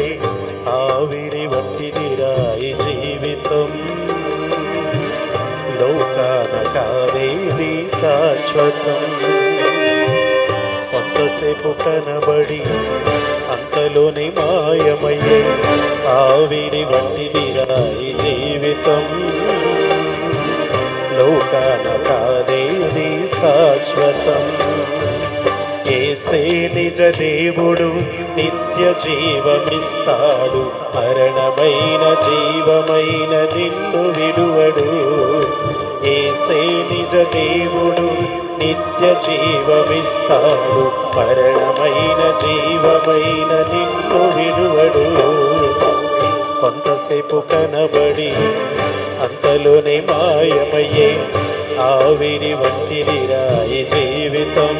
ఆవిరి వంటిదిరాయి జీవితం లోకాన కాదేది శాశ్వతం కొంతసేపు కనబడి అంతలోని మాయమయ్యే ఆవిరి వంటిదిరాయి జీవితం లోకాన కాదేది శాశ్వతం ఏసే నిజ దేవుడు నిత్య జీవమిస్తాడు మరణమైన జీవమైన నిన్ను విడువడు ఏసే నిజ దేవుడు నిత్య జీవమిస్తాడు మరణమైన జీవమైన నిన్ను విడువడు కొంతసేపు కనబడి అంతలోనే మాయమయ్యే ఆవిరి వంటిది రాయి జీవితం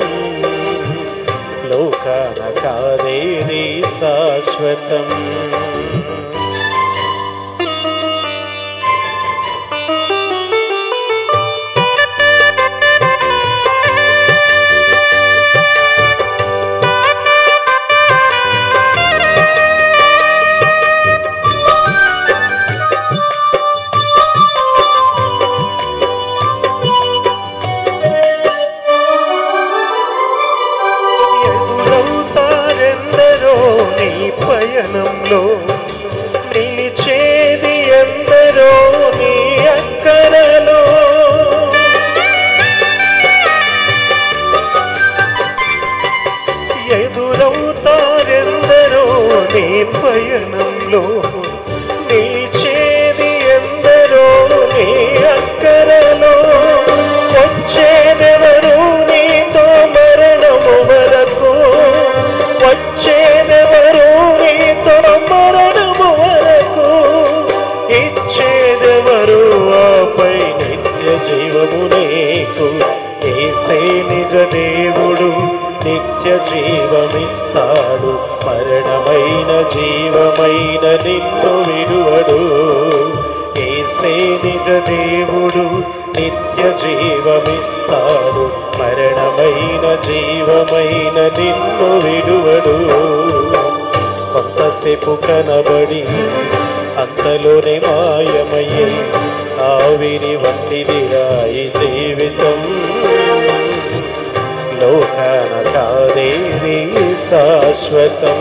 లోకాన కాదేది శాశ్వతం ఎదురవుతారెందరో నీ పయనంలో నిలిచేది ఎందరో నీ అక్కరలో ఎదురవుతారెందరో నీ పయనంలో నిలిచేది ఎందరో నీ అక్కరలో వచ్చేదెవరు నీతో మరణము వరకు వచ్చేదెవరు నీతో మరణము వరకు ఇచ్చేదెవరు ఆపై నిత్య జీవము నీకు ఏసే నిజ దేవుడు నిత్య జీవమిస్తాడు మరణమైన జీవమైన నిన్ను విడువడు ఏసే నిజ దేవుడు నిత్య జీవమిస్తాడు మరణమైన జీవమైన నిన్ను విడువడు కొంతసేపు కనబడి అంతలోనే మాయమయ్యే ఆవిరి వంటిది రాయి జీవితం లోకాన కాదేది శాశ్వతం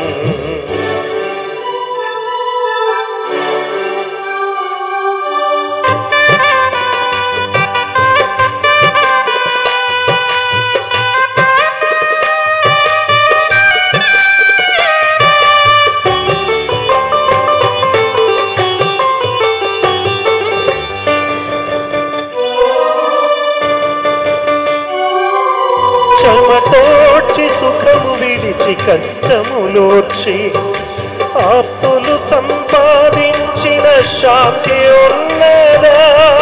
చెమటోడ్చి సుఖము విడిచి కష్టములోర్చి ఆప్తులు సంపాదించిన శాంతి ఉన్నదా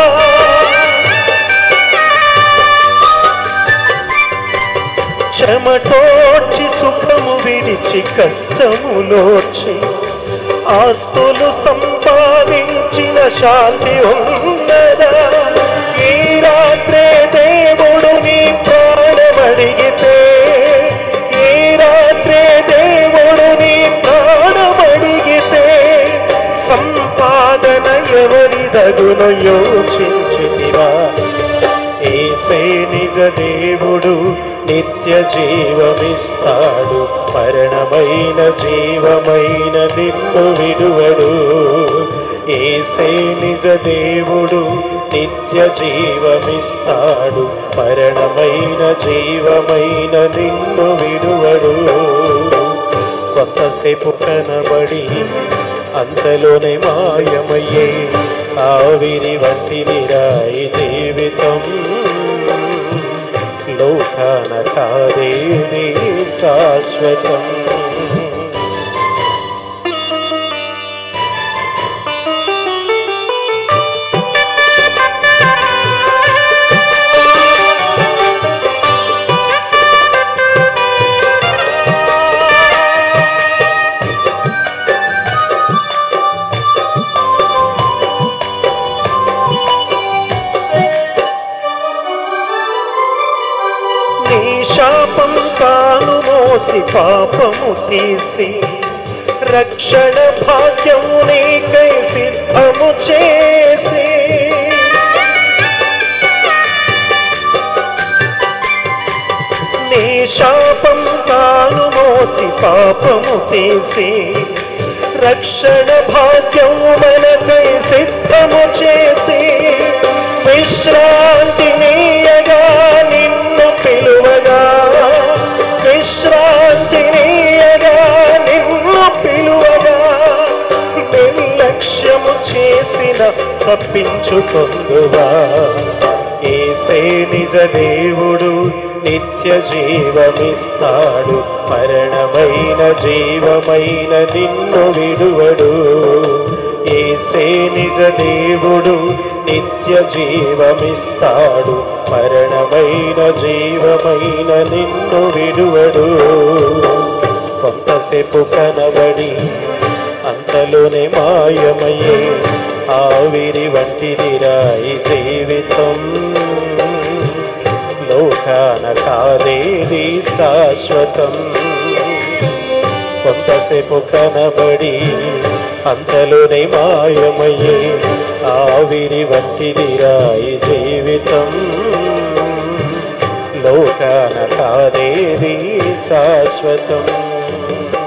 చెమటోడ్చి సుఖము విడిచి కష్టములోర్చి ఆస్తులు సంపాదించిన శాంతి ఉన్నదా ఈ రాత్రే దేవుడు నీ ప్రాణమడిగితే ఈ రాత్రే దేవుడు నీ ప్రాణమడిగితే సంపాదన ఎవరిదగును యోచించితివా ఏసే నిజ దేవుడు నిత్య జీవమిస్తాడు మరణమైన జీవమైన నిన్ను విడువడు ఏసే నిజ దేవుడు నిత్య జీవమిస్తాడు మరణమైన జీవమైన నిన్ను విడువడు కొంతసేపు కనబడి అంతలోనే మాయమయ్యే ఆవిరి వంటిది రాయి జీవితం లోకాన కాదేది శాశ్వతం నీ శాపం తాను మోసి పాపము తీసి రక్షణ భాగ్యము నీకై సిద్ధము చేసి నీ శాపం తాను మోసి పాపము తీసి రక్షణ భాగ్యము మనకై సిద్ధము చేసి విశ్రాంతి నీయగా నిన్ను పిలువగా విశ్రాంతి నీయగా నిన్ను పిలువగా నిర్లక్ష్యము చేసిన తప్పించుకొందువా ఏసే నిజ దేవుడు నిత్య జీవమిస్తాడు మరణమైన జీవమైన నిన్ను విడువడు ఏసే నిజ దేవుడు నిత్య జీవమిస్తాడు మరణమైన జీవమైన నిన్ను విడువడు కొంతసేపు కనబడి అంతలోనే మాయమయ్యే ఆవిరి వంటిది రాయి జీవితం లోకాన కాదేది శాశ్వతం కొంతసేపు కనబడి అంతలోనే మాయమయ్యే ఆవిరి వంటిది రాయి జీవితం లోకాన కాదేది శాశ్వతం